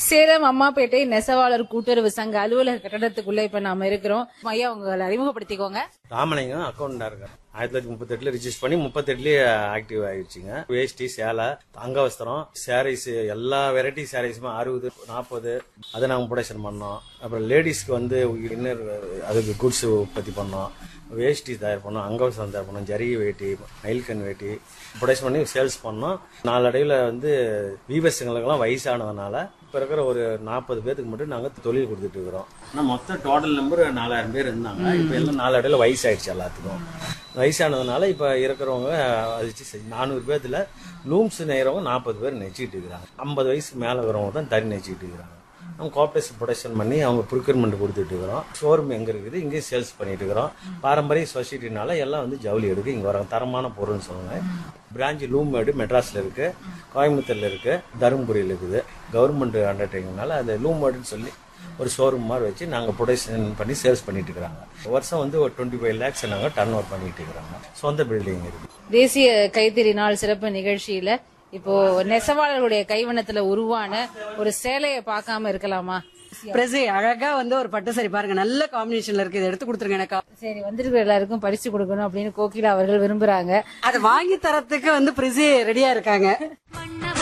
சேலம் அம்மாப்பேட்டை நெசவாளர் கூட்டுறவு சங்க அலுவலக கட்டடத்துக்குள்ள இப்ப நாம இருக்கிறோம் ஐயா உங்களை அறிமுகப்படுத்திக்கோங்க ராமலிங்கம் அக்கௌண்டா இருக்காரு ஆயிரத்தி தொள்ளாயிரத்தி முப்பத்தெட்டுல ரிஜிஸ்டர் பண்ணி முப்பத்தெட்டுலயே ஆக்டிவ் ஆயிடுச்சுங்க வேஷ்டி சேலை அங்கவஸ்திரம் சாரீஸ் எல்லா வெரைட்டி சாரீஸுமே அறுபது நாற்பது அதை நாங்கள் ப்ரொடக்ஷன் பண்ணோம் அப்புறம் லேடிஸ்க்கு வந்து இன்னர் அதுக்கு குட்ஸ் உற்பத்தி பண்ணோம் வேஷ்டி தயார் பண்ணோம் அங்கவஸ்திரம் தயார் பண்ணோம் ஜரிகை வேட்டி மயில்கண் வேட்டி ப்ரொடக்ஷன் பண்ணி சேல்ஸ் பண்ணோம் நாளடைவில் வந்து வீவர்ஸுங்களுக்கெல்லாம் வயசானதுனால இப்போ இருக்கிற ஒரு நாற்பது பேத்துக்கு மட்டும் நாங்கள் தொழில் கொடுத்துட்டு இருக்கிறோம் ஆனால் மொத்தம் டோட்டல் நம்பர் நாலாயிரம் பேர் இருந்தாங்க இப்போ எல்லாம் நாளடைவில் வயசாயிடுச்சு எல்லாத்துக்கும் வயசானதுனால இப்போ இருக்கிறவங்க அது நானூறு பேர்த்துல லூம்ஸ் நெய்கிறவங்க நாற்பது பேர் நெச்சிட்டு இருக்கிறாங்க ஐம்பது வயசுக்கு மேலே இருக்கிறவங்க தான் தறி நெச்சிட்டு இருக்கிறாங்க நம்ம கோஆப்ரேஷன் ப்ரொடக்ஷன் பண்ணி அவங்க ப்ரொக்யூர்மெண்ட் கொடுத்துட்டு இருக்கிறோம் ஷோரூம் எங்கே இருக்குது இங்கேயும் சேல்ஸ் பண்ணிட்டு இருக்கிறோம் பாரம்பரிய சொசைட்டினால எல்லாம் வந்து ஜவுளி எடுக்கு இங்கே வராங்க தரமான பொருள்னு சொல்லுவாங்க பிரான்ச் லூம்மேடு மெட்ராஸில் இருக்கு கோயம்புத்தூர்ல இருக்கு தருமபுரியில் இருக்குது கவர்மெண்ட் அண்டர்டேக்கிங்னால அந்த லூம்மேடுன்னு சொல்லி ஒரு ஷோரூம் மாதிரி வச்சு நாங்கள் ப்ரொடக்ஷன் பண்ணி சேல்ஸ் பண்ணிட்டு இருக்கிறாங்க வருஷம் வந்து ஒரு டுவெண்ட்டி ஃபைவ் லேக்ஸ் நாங்கள் டர்ன் ஓவர் பண்ணிட்டு இருக்கிறாங்க சொந்த பில்டிங் இருக்கு தேசிய கைத்தறி நாள் சிறப்பு நிகழ்ச்சியில இப்போ நெசவாளர்களுடைய கைவண்ணத்துல உருவான ஒரு சேலையை பார்க்காம இருக்கலாமா பிரசி அழகா வந்து ஒரு பட்டு சரி பாருங்க நல்ல காம்பினேஷன்ல இருக்கு இதை எடுத்து கொடுத்துருங்க எனக்கு சரி வந்திருக்கிற எல்லாருக்கும் பரிசு கொடுக்கணும் அப்படின்னு கோகிலா அவர்கள் விரும்புறாங்க அதை வாங்கி தரத்துக்கு வந்து பிரிசி ரெடியா இருக்காங்க மன்னவ